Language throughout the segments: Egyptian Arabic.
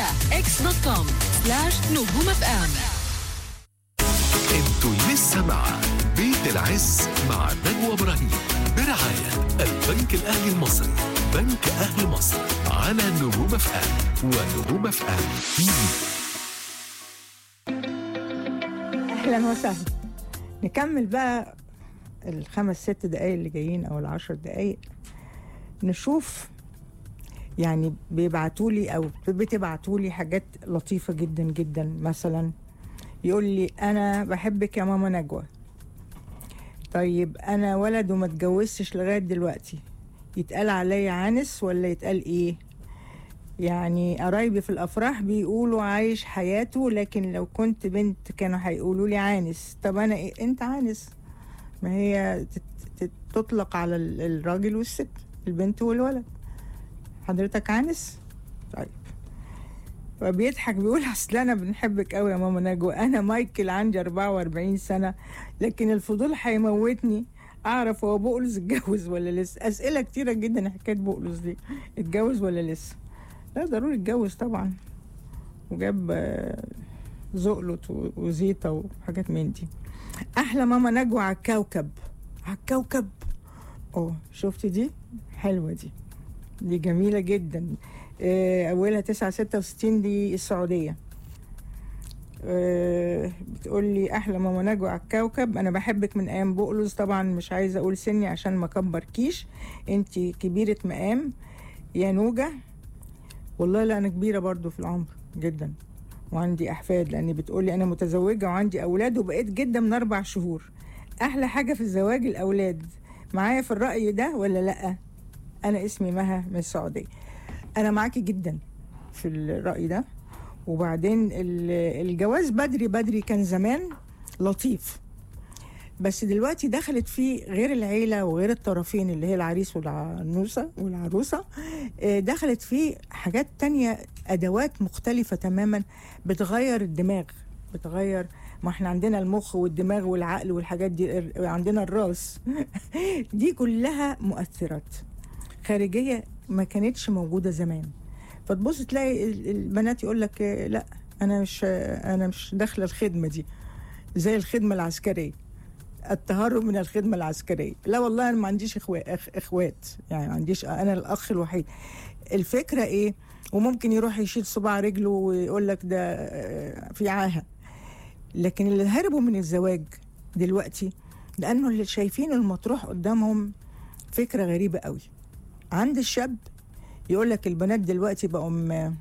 على اكس دوت كوم سلاش نجوم اف ام انتوا لسه مع بيت العز مع نجوى ابراهيم برعاية البنك الأهلي المصري بنك أهل مصر على نجوم اف ام ونجوم اف ام تي في اهلا وسهلا نكمل بقى الخمس ست دقايق اللي جايين او العشر دقايق نشوف يعني بيبعتوا لي او بتبعتوا لي حاجات لطيفه جدا جدا مثلا يقول لي انا بحبك يا ماما نجوى طيب انا ولد وما اتجوزتش لغايه دلوقتي يتقال عليا عانس ولا يتقال ايه يعني قرايبي في الافراح بيقولوا عايش حياته لكن لو كنت بنت كانوا هيقولوا لي عانس طب انا إيه؟ انت عانس ما هي تت- تت- تطلق على ال- الراجل والست البنت والولد حضرتك عانس طيب فبيضحك بيقول اصل انا بنحبك قوي يا ماما نجوى انا مايكل عندي 44 سنه لكن الفضول هيموتني اعرف هو بقلص اتجوز ولا لسه اسئله كتيره جدا حكايه بقلص دي اتجوز ولا لسه لا ضروري اتجوز طبعا وجاب آه، زقلط و- وزيطه وحاجات من دي احلى ماما نجوى على الكوكب على الكوكب اه شفتي دي حلوه دي دي جميله جدا آه، اولها 966 دي السعوديه آه، بتقول لي احلى ماما نجوى على الكوكب انا بحبك من ايام بقلص طبعا مش عايزه اقول سني عشان ما اكبركيش انت كبيره مقام يا نوجه والله لا انا كبيره برضو في العمر جدا وعندي احفاد لاني بتقولي انا متزوجه وعندي اولاد وبقيت جده من اربع شهور احلى حاجه في الزواج الاولاد معايا في الراي ده ولا لا انا اسمي مها من السعوديه انا معاكي جدا في الراي ده وبعدين ال- الجواز بدري بدري كان زمان لطيف بس دلوقتي دخلت فيه غير العيلة وغير الطرفين اللي هي العريس والعنوسة والعروسة آه، دخلت فيه حاجات تانية أدوات مختلفة تماما بتغير الدماغ بتغير ما احنا عندنا المخ والدماغ والعقل والحاجات دي ال- عندنا الراس دي كلها مؤثرات خارجية ما كانتش موجودة زمان فتبص تلاقي ال- البنات يقول لك آه، لا انا مش آه، انا مش داخله الخدمه دي زي الخدمه العسكريه التهرب من الخدمه العسكريه لا والله انا ما عنديش إخوا- أخ- اخوات يعني ما عنديش انا الاخ الوحيد الفكره ايه وممكن يروح يشيل صباع رجله ويقول لك ده آه، في عاهه لكن اللي هربوا من الزواج دلوقتي لانه اللي شايفين المطروح قدامهم فكره غريبه قوي عند الشاب يقول لك البنات دلوقتي بقوا م-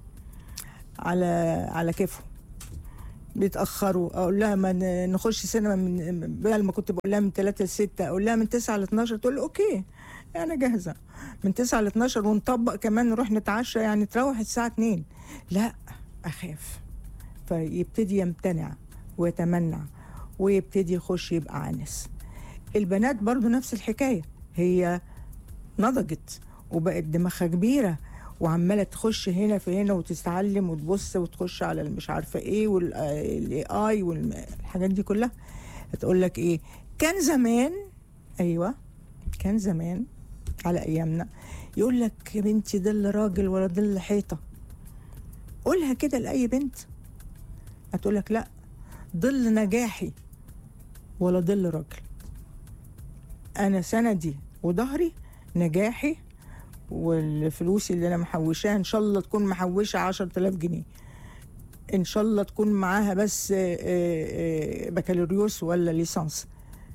على على كيفهم بيتاخروا اقول لها ما ن- نخش سينما من بدل ما كنت بقول لها من 3 ل 6 اقول لها من 9 ل 12 تقول لي اوكي انا جاهزه من 9 ل 12 ونطبق كمان نروح نتعشى يعني تروح الساعه 2 لا اخاف فيبتدي يمتنع ويتمنع ويبتدي يخش يبقى عانس البنات برضو نفس الحكايه هي نضجت وبقت دماغها كبيره وعماله تخش هنا في هنا وتتعلم وتبص وتخش على المش عارفه ايه والاي اي والحاجات دي كلها هتقول لك ايه كان زمان ايوه كان زمان على ايامنا يقول لك يا بنتي ظل راجل ولا ظل حيطه قولها كده لاي بنت هتقول لك لا ظل نجاحي ولا ظل راجل انا سندي وظهري نجاحي والفلوس اللي انا محوشاها ان شاء الله تكون محوشه 10000 جنيه ان شاء الله تكون معاها بس آه، آه، بكالوريوس ولا ليسانس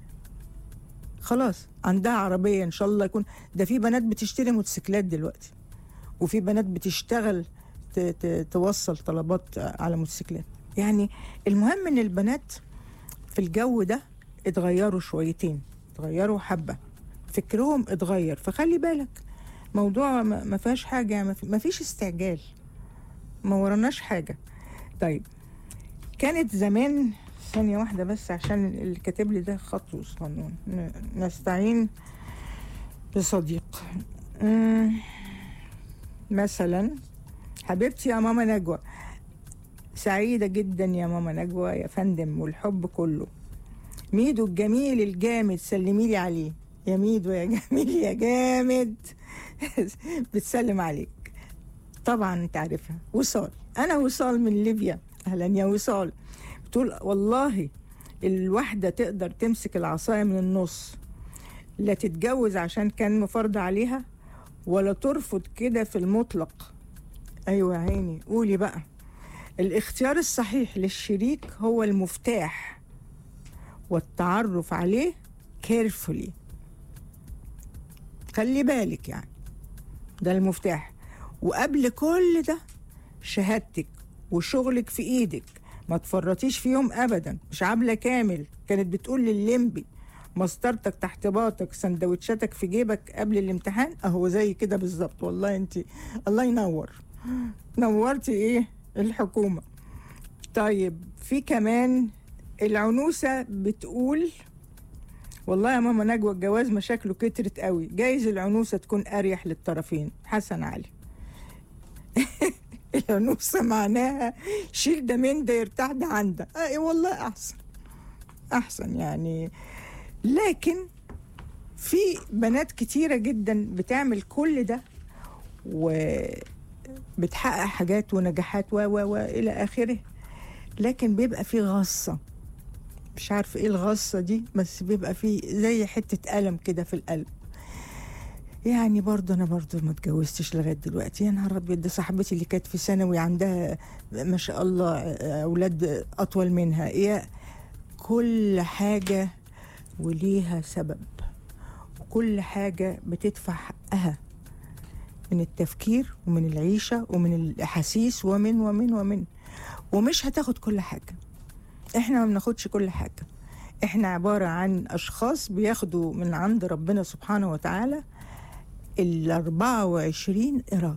خلاص عندها عربيه ان شاء الله يكون ده في بنات بتشتري موتوسيكلات دلوقتي وفي بنات بتشتغل ت- ت- توصل طلبات على موتوسيكلات يعني المهم ان البنات في الجو ده اتغيروا شويتين اتغيروا حبه فكرهم اتغير فخلي بالك موضوع ما ما فيهاش حاجه يعني ما في- ما فيش استعجال ما وراناش حاجه طيب كانت زمان ثانية واحدة بس عشان اللي كاتب لي ده خط صغنون ن- نستعين بصديق أمم، مثلا حبيبتي يا ماما نجوى سعيدة جدا يا ماما نجوى يا فندم والحب كله ميدو الجميل الجامد سلمي لي عليه يا ميدو يا جميل يا جامد بتسلم عليك طبعا انت عارفها وصال انا وصال من ليبيا اهلا يا وصال بتقول والله الواحده تقدر تمسك العصايه من النص لا تتجوز عشان كان مفرض عليها ولا ترفض كده في المطلق ايوه يا عيني قولي بقى الاختيار الصحيح للشريك هو المفتاح والتعرف عليه carefully خلي بالك يعني ده المفتاح وقبل كل ده شهادتك وشغلك في ايدك ما تفرطيش فيهم ابدا مش عامله كامل كانت بتقول لللمبي مسطرتك تحت باطك سندوتشاتك في جيبك قبل الامتحان اهو زي كده بالظبط والله انت الله ينور نورتي ايه الحكومه طيب في كمان العنوسه بتقول والله يا ماما نجوى الجواز مشاكله كترت قوي جايز العنوسه تكون اريح للطرفين حسن علي العنوسه معناها شيل ده من ده يرتاح ده عن ده آه والله احسن احسن يعني لكن في بنات كتيره جدا بتعمل كل ده وبتحقق حاجات ونجاحات و و و الى اخره لكن بيبقى في غصه مش عارفه ايه الغصه دي بس بيبقى في زي حته الم كده في القلب يعني برضه انا برضه ما اتجوزتش لغايه دلوقتي يا نهار ابيض ده صاحبتي اللي كانت في ثانوي عندها ما شاء الله اولاد اطول منها يا كل حاجه وليها سبب وكل حاجه بتدفع حقها من التفكير ومن العيشه ومن الاحاسيس ومن ومن ومن ومش هتاخد كل حاجه احنا ما بناخدش كل حاجه احنا عباره عن اشخاص بياخدوا من عند ربنا سبحانه وتعالى ال 24 ايراد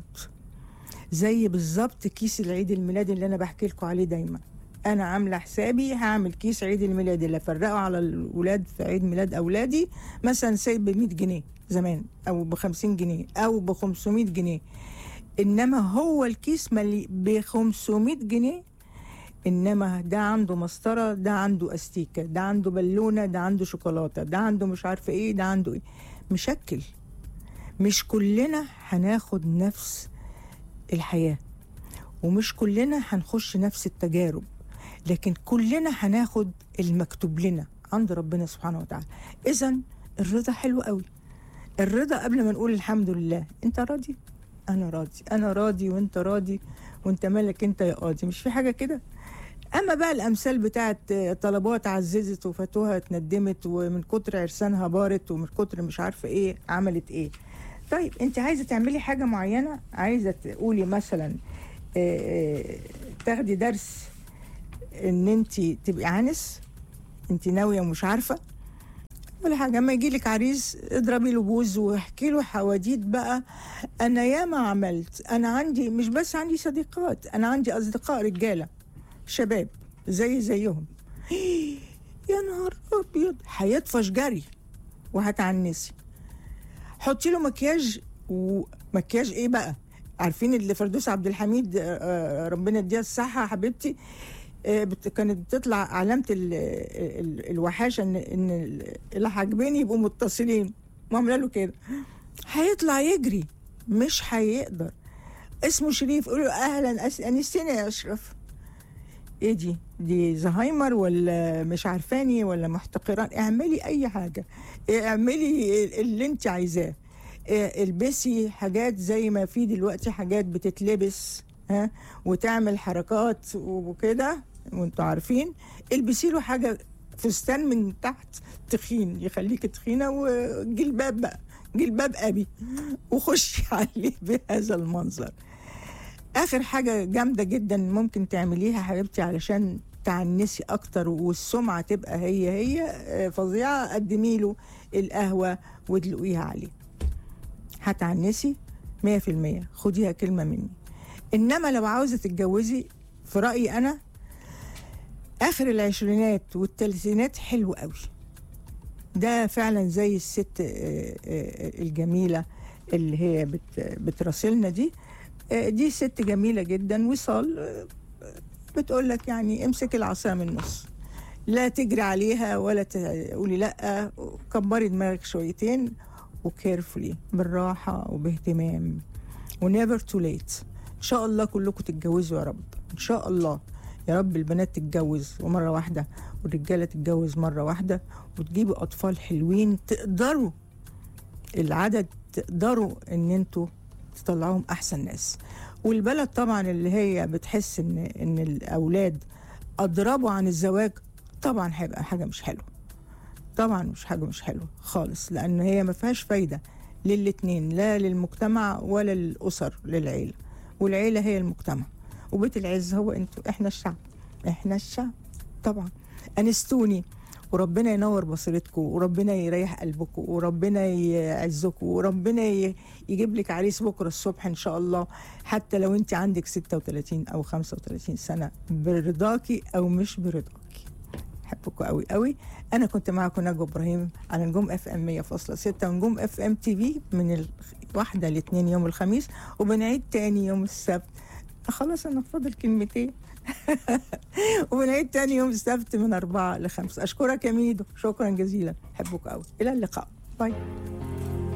زي بالظبط كيس العيد الميلاد اللي انا بحكي لكم عليه دايما انا عامله حسابي هعمل كيس عيد الميلاد اللي افرقه على الاولاد في عيد ميلاد اولادي مثلا سايب ب 100 جنيه زمان او ب 50 جنيه او ب 500 جنيه انما هو الكيس ملي ب 500 جنيه انما ده عنده مسطره ده عنده استيكه ده عنده بالونه ده عنده شوكولاته ده عنده مش عارفه ايه ده عنده ايه مشكل مش كلنا هناخد نفس الحياه ومش كلنا هنخش نفس التجارب لكن كلنا هناخد المكتوب لنا عند ربنا سبحانه وتعالى اذا الرضا حلو قوي الرضا قبل ما نقول الحمد لله انت راضي انا راضي انا راضي وانت راضي وانت مالك انت يا قاضي مش في حاجه كده اما بقى الامثال بتاعت طلبات عززت وفتوها اتندمت ومن كتر عرسانها بارت ومن كتر مش عارفه ايه عملت ايه طيب انت عايزه تعملي حاجه معينه عايزه تقولي مثلا اه تاخدي درس ان انت تبقي عنس انت ناويه ومش عارفه ولا حاجه اما يجي لك عريس اضربي له بوز واحكي له حواديت بقى انا ياما عملت انا عندي مش بس عندي صديقات انا عندي اصدقاء رجاله شباب زي زيهم يا نهار ابيض هيطفش جري وهتعنسي حطي له مكياج ومكياج ايه بقى عارفين اللي فردوس عبد الحميد ربنا يديها الصحه حبيبتي كانت بتطلع علامه ال ال الوحاشه ان ان اللي حاجبين يبقوا متصلين ما عامله له كده هيطلع يجري مش هيقدر اسمه شريف قولوا اهلا انستني يا اشرف ايه دي دي زهايمر ولا مش عارفاني ولا محتقران اعملي اي حاجه اعملي اللي انت عايزاه البسي حاجات زي ما في دلوقتي حاجات بتتلبس ها وتعمل حركات وكده وانتوا عارفين البسي له حاجه فستان من تحت تخين يخليك تخينه وجلباب بقى جلباب ابي وخشي عليه بهذا المنظر اخر حاجه جامده جدا ممكن تعمليها حبيبتي علشان تعنسي اكتر والسمعه تبقى هي هي فظيعه قدمي له القهوه وادلقيها عليه هتعنسي 100% خديها كلمه مني انما لو عاوزه تتجوزي في رايي انا اخر العشرينات والثلاثينات حلو قوي ده فعلا زي الست الجميله اللي هي بتراسلنا دي دي ست جميله جدا وصال بتقول لك يعني امسك العصا من النص لا تجري عليها ولا تقولي لا كبري دماغك شويتين وكيرفولي بالراحه وباهتمام ونيفر تو ليت شاء الله كلكم تتجوزوا يا رب ان شاء الله يا رب البنات تتجوز ومره واحده والرجاله تتجوز مره واحده وتجيبوا اطفال حلوين تقدروا العدد تقدروا ان انتوا تطلعوهم احسن ناس والبلد طبعا اللي هي بتحس ان ان الاولاد اضربوا عن الزواج طبعا هيبقى حاجه مش حلوه طبعا مش حاجه مش حلوه خالص لان هي ما فيهاش فايده للاتنين لا للمجتمع ولا للاسر للعيله والعيله هي المجتمع وبيت العز هو انتوا احنا الشعب احنا الشعب طبعا انستوني وربنا ينور بصيرتكم وربنا يريح قلبكم وربنا يعزكم وربنا ي- يجيب لك عريس بكره الصبح ان شاء الله حتى لو انت عندك 36 او 35 سنه برضاكي او مش برضاكي بحبكم قوي قوي انا كنت معكم نجوى ابراهيم على نجوم اف ام 100.6 ونجوم اف ام تي في من الواحده لاثنين يوم الخميس وبنعيد تاني يوم السبت خلاص انا فاضل كلمتين وبنعيد تاني يوم السبت من أربعة لخمسة أشكرك يا ميدو شكرا جزيلا أحبك قوي إلى اللقاء باي